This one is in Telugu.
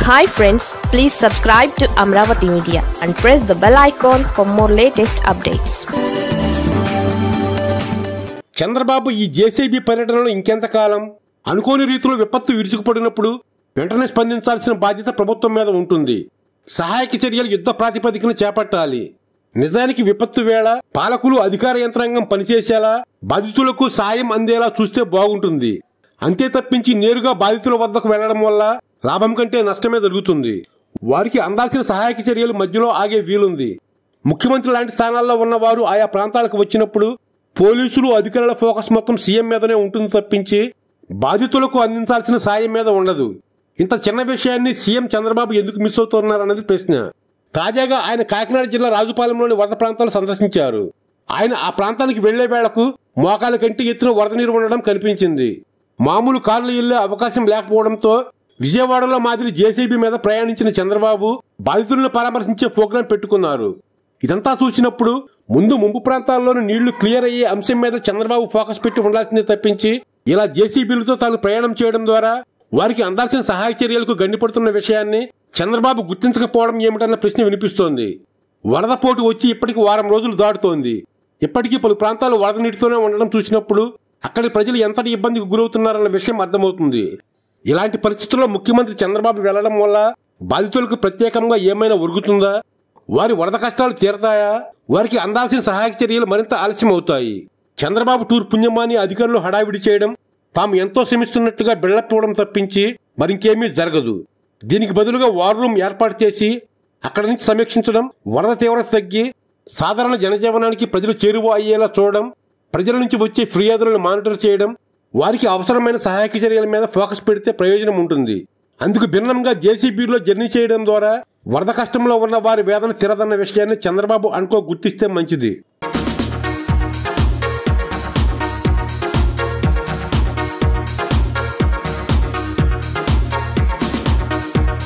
hi friends please subscribe to Amaravati media and press the bell icon for more latest updates Chandrababu ఈ జేసీబీ పర్యటనలో ఇంకెంతకాలం అనుకోని రీతిలో విపత్తు విరుచుకుపడినప్పుడు వెంటనే స్పందించాల్సిన బాధ్యత ప్రభుత్వం మీద ఉంటుంది సహాయక చర్యలు యుద్ధ ప్రాతిపదికన చేపట్టాలి నిజానికి విపత్తు వేళ పాలకులు అధికార యంత్రాంగం పనిచేసేలా బాధితులకు సాయం అందేలా చూస్తే బాగుంటుంది అంతే తప్పించి నేరుగా బాధితుల వద్దకు వెళ్లడం వల్ల లాభం కంటే నష్టమే జరుగుతుంది వారికి అందాల్సిన సహాయక చర్యలు మధ్యలో ఆగే వీలుంది ముఖ్యమంత్రి లాంటి స్థానాల్లో ఉన్నవారు ఆయా ప్రాంతాలకు వచ్చినప్పుడు పోలీసులు అధికారుల ఫోకస్ మొత్తం సీఎం మీదనే ఉంటుంది తప్పించి బాధితులకు అందించాల్సిన సాయం మీద ఉండదు ఇంత చిన్న విషయాన్ని సీఎం చంద్రబాబు ఎందుకు మిస్ అవుతున్నారన్నది ప్రశ్న తాజాగా ఆయన కాకినాడ జిల్లా రాజుపాలెంలోని వరద ప్రాంతాలు సందర్శించారు ఆయన ఆ ప్రాంతానికి వెళ్లే వేళకు మోకాల కంటి ఎత్తున వరద నీరు ఉండడం కనిపించింది మామూలు కార్లు వెళ్లే అవకాశం లేకపోవడంతో విజయవాడలో మాదిరి జేసీబీ మీద ప్రయాణించిన చంద్రబాబు బాధితులను పరామర్శించే ప్రోగ్రాం పెట్టుకున్నారు ఇదంతా చూసినప్పుడు ముందు ముంపు ప్రాంతాల్లోని నీళ్లు క్లియర్ అయ్యే అంశం మీద చంద్రబాబు ఫోకస్ పెట్టి ఉండాల్సిందే తప్పించి ఇలా జేసీబీలతో తాను ప్రయాణం చేయడం ద్వారా వారికి అందాల్సిన సహాయ చర్యలకు గండిపడుతున్న విషయాన్ని చంద్రబాబు గుర్తించకపోవడం ఏమిటన్న ప్రశ్న వినిపిస్తోంది వరద పోటు వచ్చి ఇప్పటికి వారం రోజులు దాటుతోంది ఇప్పటికీ పలు ప్రాంతాలు వరద నీటితోనే ఉండడం చూసినప్పుడు అక్కడి ప్రజలు ఎంతటి ఇబ్బందికి గురవుతున్నారన్న విషయం అర్థమవుతుంది ఇలాంటి పరిస్థితుల్లో ముఖ్యమంత్రి చంద్రబాబు వెళ్లడం వల్ల బాధితులకు ప్రత్యేకంగా ఏమైనా ఒరుగుతుందా వారి వరద కష్టాలు తీరతాయా వారికి అందాల్సిన సహాయక చర్యలు మరింత ఆలస్యం అవుతాయి చంద్రబాబు టూర్ పుణ్యమాని అధికారులు హడావిడి చేయడం తాము ఎంతో శ్రమిస్తున్నట్టుగా బిల్డప్ ఇవ్వడం తప్పించి మరింకేమీ జరగదు దీనికి బదులుగా వార్ రూమ్ ఏర్పాటు చేసి అక్కడి నుంచి సమీక్షించడం వరద తీవ్రత తగ్గి సాధారణ జనజీవనానికి ప్రజలు చేరువ అయ్యేలా చూడడం ప్రజల నుంచి వచ్చే ఫిర్యాదులను మానిటర్ చేయడం వారికి అవసరమైన సహాయక చర్యల మీద ఫోకస్ పెడితే ప్రయోజనం ఉంటుంది అందుకు భిన్నంగా జేసీబీలో జర్నీ చేయడం ద్వారా వరద కష్టంలో ఉన్న వారి వేదన తీరదన్న విషయాన్ని చంద్రబాబు అనుకో గుర్తిస్తే మంచిది